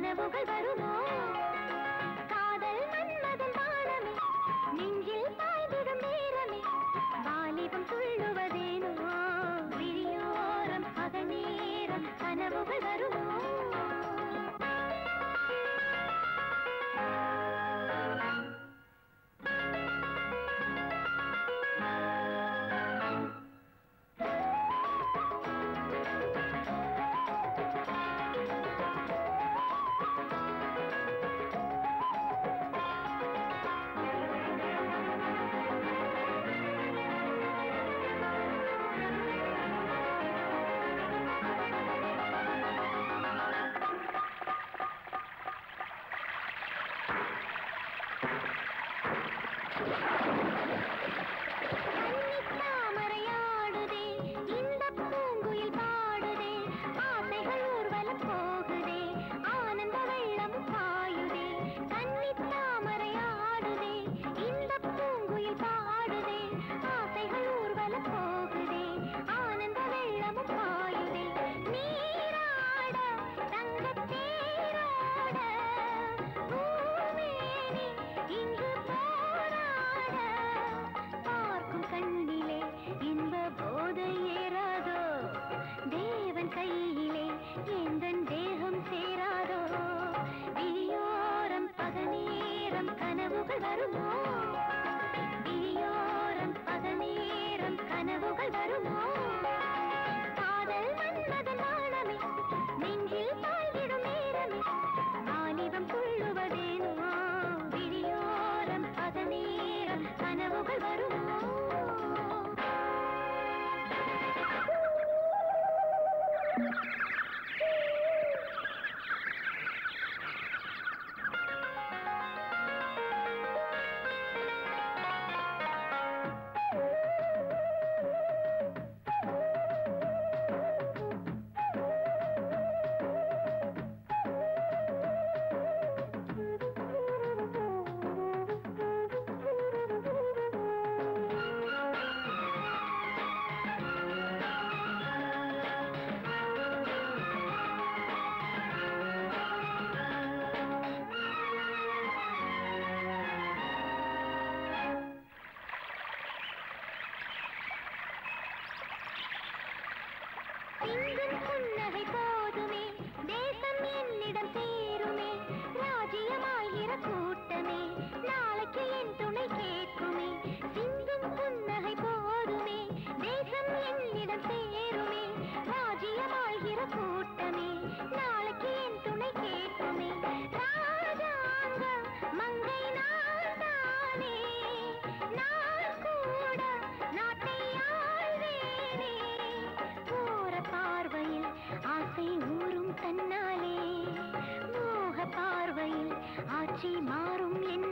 கனவுகள் வருமோ காதல் மன்மதன் தாளமே நெஞ்சில் பாய்ந்திடும் நேரமே வாலிபம் துள்ளுவதேனோ விழியோரம் பகநேரம் கனவுகள் வருமோ தாமரையாடுதே இன்பப் பூங்குயில் பாடுதே ஆசைகள் ஊர்வலம் போகுதே ஆனந்த வெள்ளம் பாயுதே கன்னித் தாமரையாடுதே இன்பப் பூங்குயில் பாடுதே ஆசைகள் ஊர்வலம் போகுதே ஆனந்த வெள்ளம் பாயுதே நீராட தங்கத் தேரோட பூமேனி இங்கு போராட பார்க்கும் கண்ணிலே இன்ப போதை ஏறாதோ தேவன் கையிலே எந்தன் தேகம் சேராதோ விழியோரம் பகநேரம் கனவுகள் வருமோ விழியோரம் பகநேரம் கனவுகள் வருமோ காதல் மன்மதன் நாணமே நெஞ்சில் பாய்ந்திடும் நேரமே ஆலிவம் துள்ளுவதேனோ விழியோரம் பகநேரம் கனவுகள் வருமோ சிந்தும் புன்னகை போதுமே தேசம் என்னிடம் சேருமே ராஜ்யமாகிற கூட்டமே நாளைக்கு என் துணை கேட்குமே சிந்தும் புன்னகை போதுமே தேசம் என்னிடம் சேருமே ராஜ்யமாகிற கூட்டமே நாளைக்கு என் துணை கேட்குமே ராஜாங்க மங்கை நான் தானே நான் கூட நாட்டை ஆழ்வேனே போற பார்வையில் ஆசை ஊறும் தன்னாலே மோக பார்வையில் ஆட்சி மாறும் என்ன